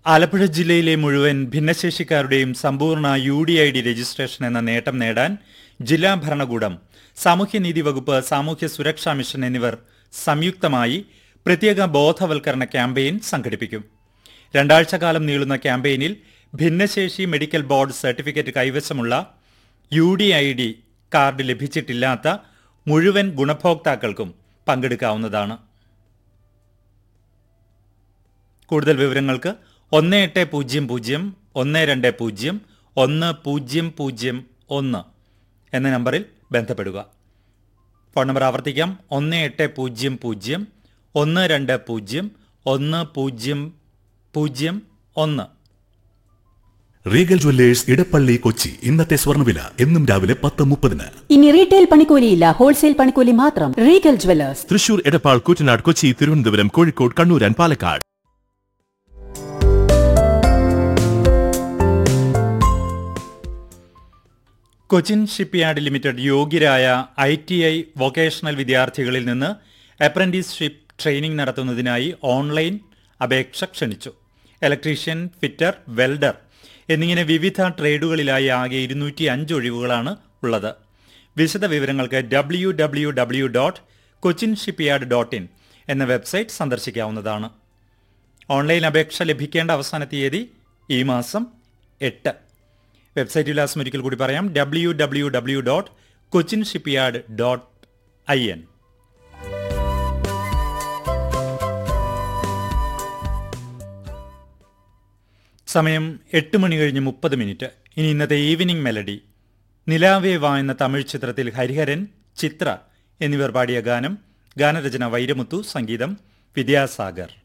ആലപ്പുഴ ജില്ലയിലെ മുഴുവൻ ഭിന്നശേഷിക്കാരുടെയും സമ്പൂർണ്ണ U D I D registration എന്ന നേട്ടം നേടാൻ ജില്ലാ ഭരണകൂടം സാമൂഹ്യനീതി വകുപ്പ് സാമൂഹ്യ സുരക്ഷാ മിഷൻ എന്നിവർ സംയുക്തമായി പ്രത്യേക ബോധവൽക്കരണ ക്യാമ്പയിൻ സംഘടിപ്പിക്കും രണ്ടാഴ്ച കാലം നീളുന്ന ക്യാമ്പയിനിൽ ഭിന്നശേഷി മെഡിക്കൽ ബോർഡ് സർട്ടിഫിക്കറ്റ് കൈവശമുള്ള U D I D card ലഭിച്ചിട്ടില്ലാത്ത മുഴുവൻ ഗുണഭോക്താക്കൾക്കും പങ്കെടുക്കാവുന്നതാണ് കൂടുതൽ വിവരങ്ങൾക്ക് ഒന്ന് എട്ട് പൂജ്യം പൂജ്യം ഒന്ന് രണ്ട് പൂജ്യം ഒന്ന് പൂജ്യം പൂജ്യം ഒന്ന് എന്ന നമ്പറിൽ ബന്ധപ്പെടുക ഫോൺ നമ്പർ ആവർത്തിക്കാം ഒന്ന് എട്ട് പൂജ്യം പൂജ്യം ഒന്ന് രണ്ട് പൂജ്യം ഒന്ന് പൂജ്യം പൂജ്യം ഒന്ന് റീഗൽ ജ്വല്ലേഴ്സ് ഇടപ്പള്ളി കൊച്ചി ഇന്നത്തെ സ്വർണ്ണവില എന്നും രാവിലെ പത്ത് മുപ്പതിന് ഇനി റീറ്റെയിൽ പണിക്കൂലിയില്ല ഹോൾസെയിൽ പണിക്കൂലി മാത്രം Regal Jewellers Thrissur Edappal Koottanad Kochi Thiruvananthapuram Kozhikode Kannur and Palakkad Cochin shipyard limited യോഗ്യരായ ഐ ടി ഐ വൊക്കേഷണൽ വിദ്യാർത്ഥികളിൽ നിന്ന് അപ്രന്റീസ്ഷിപ്പ് ട്രെയിനിംഗ് നടത്തുന്നതിനായി ഓൺലൈൻ അപേക്ഷ ക്ഷണിച്ചു ഇലക്ട്രീഷ്യൻ ഫിറ്റർ വെൽഡർ എന്നിങ്ങനെ വിവിധ ട്രേഡുകളിലായി ആകെ ഇരുന്നൂറ്റി അഞ്ച് ഒഴിവുകളാണ് ഉള്ളത് വിശദ വിവരങ്ങൾക്ക് W W W dot Cochin shipyard dot in എന്ന വെബ്സൈറ്റ് സന്ദർശിക്കാവുന്നതാണ് ഓൺലൈൻ അപേക്ഷ ലഭിക്കേണ്ട അവസാന തീയതി ഈ മാസം എട്ട് വെബ്സൈറ്റ് വിലാസം ഒരിക്കൽ കൂടി പറയാം W W W dot Cochin shipyard dot I N സമയം എട്ട് മണി കഴിഞ്ഞ് മുപ്പത് മിനിറ്റ് ഇനി ഇന്നത്തെ ഈവനിംഗ് മെലഡി നിലാവേ വാ എന്ന തമിഴ് ചിത്രത്തിൽ ഹരിഹരൻ ചിത്ര എന്നിവർ പാടിയ ഗാനം ഗാനരചന വൈരമുത്തു സംഗീതം വിദ്യാസാഗർ